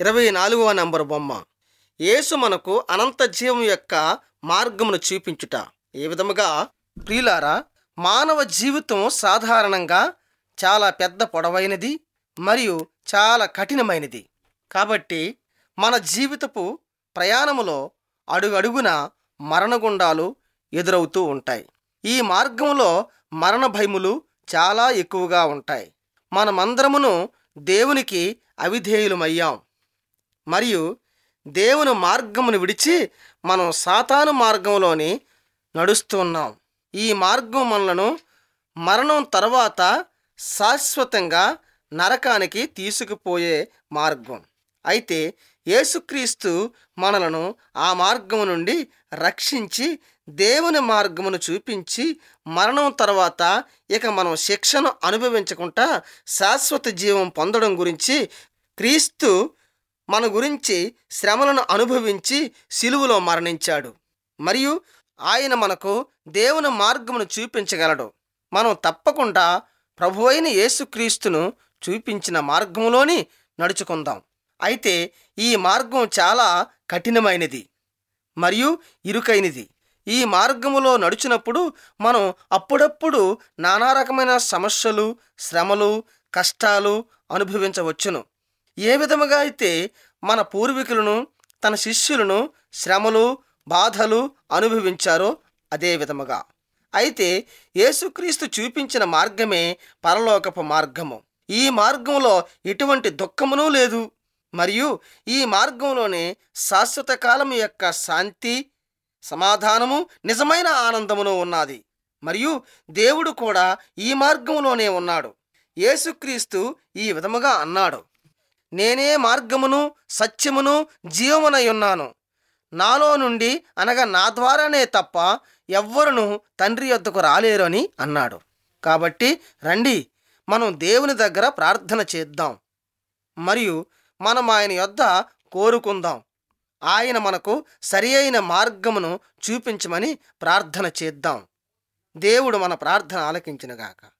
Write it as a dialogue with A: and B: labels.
A: ఇరవై నాలుగవ నంబరు బొమ్మ యేసు మనకు అనంత జీవం యొక్క మార్గమును చూపించుట ఏ విధముగా ప్రియులారా మానవ జీవితం సాధారణంగా చాలా పెద్ద పొడవైనది మరియు చాలా కఠినమైనది కాబట్టి మన జీవితపు ప్రయాణములో అడుగడుగున మరణగుండాలు ఎదురవుతూ ఉంటాయి ఈ మార్గంలో మరణ భయములు చాలా ఎక్కువగా ఉంటాయి మనమందరమును దేవునికి అవిధేయులమయ్యాం మరియు దేవుని మార్గమును విడిచి మనం సాతాను మార్గంలోని నడుస్తున్నాం ఈ మార్గం మనలను మరణం తర్వాత శాశ్వతంగా నరకానికి తీసుకుపోయే మార్గం అయితే యేసుక్రీస్తు మనలను ఆ మార్గము నుండి రక్షించి దేవుని మార్గమును చూపించి మరణం తర్వాత ఇక మనం శిక్షను అనుభవించకుండా శాశ్వత జీవం పొందడం గురించి క్రీస్తు మన గురించి శ్రమలను అనుభవించి సిలువలో మరణించాడు మరియు ఆయన మనకు దేవుని మార్గమును చూపించగలడు మనం తప్పకుండా ప్రభువైన యేసుక్రీస్తును చూపించిన మార్గంలోని నడుచుకుందాం అయితే ఈ మార్గం చాలా కఠినమైనది మరియు ఇరుకైనది ఈ మార్గములో నడిచినప్పుడు మనం అప్పుడప్పుడు నానా రకమైన సమస్యలు శ్రమలు కష్టాలు అనుభవించవచ్చును ఏ విధముగా అయితే మన పూర్వీకులను తన శిష్యులను శ్రమలు బాధలు అనుభవించారో అదే విధముగా అయితే యేసుక్రీస్తు చూపించిన మార్గమే పరలోకపు మార్గము ఈ మార్గంలో ఎటువంటి దుఃఖమునూ లేదు మరియు ఈ మార్గంలోనే శాశ్వత కాలం యొక్క శాంతి సమాధానము నిజమైన ఆనందమును ఉన్నది మరియు దేవుడు కూడా ఈ మార్గంలోనే ఉన్నాడు యేసుక్రీస్తు ఈ విధముగా అన్నాడు నేనే మార్గమును సత్యమును జీవమునై ఉన్నాను నాలో నుండి అనగా నా ద్వారానే తప్ప ఎవ్వరును తండ్రి యొద్దకు రాలేరు అని అన్నాడు కాబట్టి రండి మనం దేవుని దగ్గర ప్రార్థన చేద్దాం మరియు మనం ఆయన యొద్ద కోరుకుందాం ఆయన మనకు సరి అయిన మార్గమును చూపించమని ప్రార్థన చేద్దాం దేవుడు మన ప్రార్థన ఆలకించినగాక